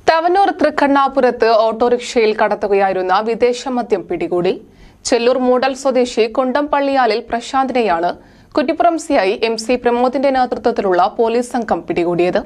തവനൂർ തൃക്കണ്ണാപുരത്ത് ഓട്ടോറിക്ഷയിൽ കടത്തുകയായിരുന്ന വിദേശ മദ്യം പിടികൂടി ചെല്ലൂർ മൂടൽ സ്വദേശി കുണ്ടംപള്ളിയാലിൽ പ്രശാന്തിനെയാണ് കുറ്റിപ്പുറം സിഐ എം സി പ്രമോദിന്റെ നേതൃത്വത്തിലുള്ള പോലീസ് സംഘം പിടികൂടിയത്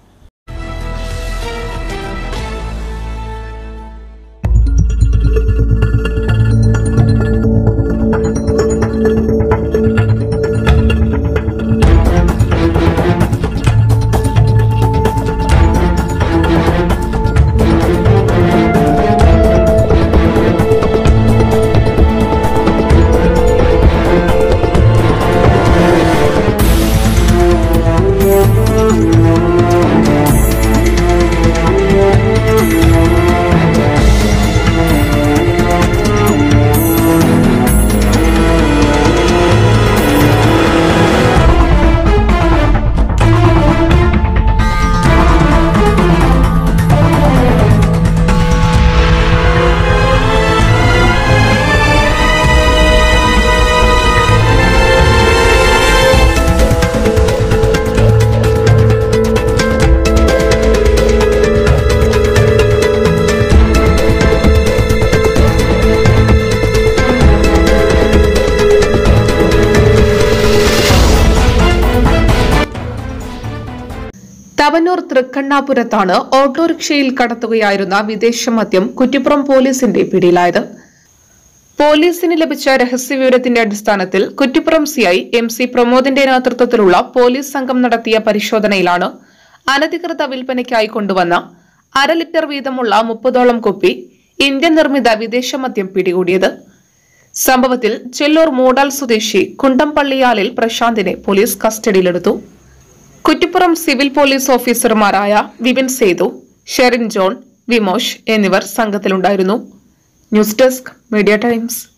തവനൂർ തൃക്കണ്ണാപുരത്താണ് ഓട്ടോറിക്ഷയിൽ കടത്തുകയായിരുന്ന വിദേശ മദ്യം കുറ്റിപ്പുറം പോലീസിന്റെ പിടിയിലായത് പോലീസിന് ലഭിച്ച രഹസ്യവിവരത്തിന്റെ അടിസ്ഥാനത്തിൽ കുറ്റിപ്പുറം സിഐ എം സി പ്രമോദിന്റെ നേതൃത്വത്തിലുള്ള പോലീസ് സംഘം നടത്തിയ പരിശോധനയിലാണ് അനധികൃത വിൽപ്പനയ്ക്കായി കൊണ്ടുവന്ന അര ലിറ്റർ വീതമുള്ള മുപ്പതോളം കുപ്പി ഇന്ത്യൻ നിർമ്മിത വിദേശ മദ്യം പിടികൂടിയത് സംഭവത്തിൽ ചെല്ലൂർ മൂടാൽ സ്വദേശി കുണ്ടംപള്ളിയാലിൽ പ്രശാന്തിനെ പോലീസ് കസ്റ്റഡിയിലെടുത്തു കുറ്റിപ്പുറം സിവിൽ പോലീസ് ഓഫീസർമാരായ വിപിൻ സേതു ഷെറിൻ ജോൺ വിമോഷ് എന്നിവർ സംഘത്തിലുണ്ടായിരുന്നു ന്യൂസ് ഡെസ്ക് മീഡിയ ടൈംസ്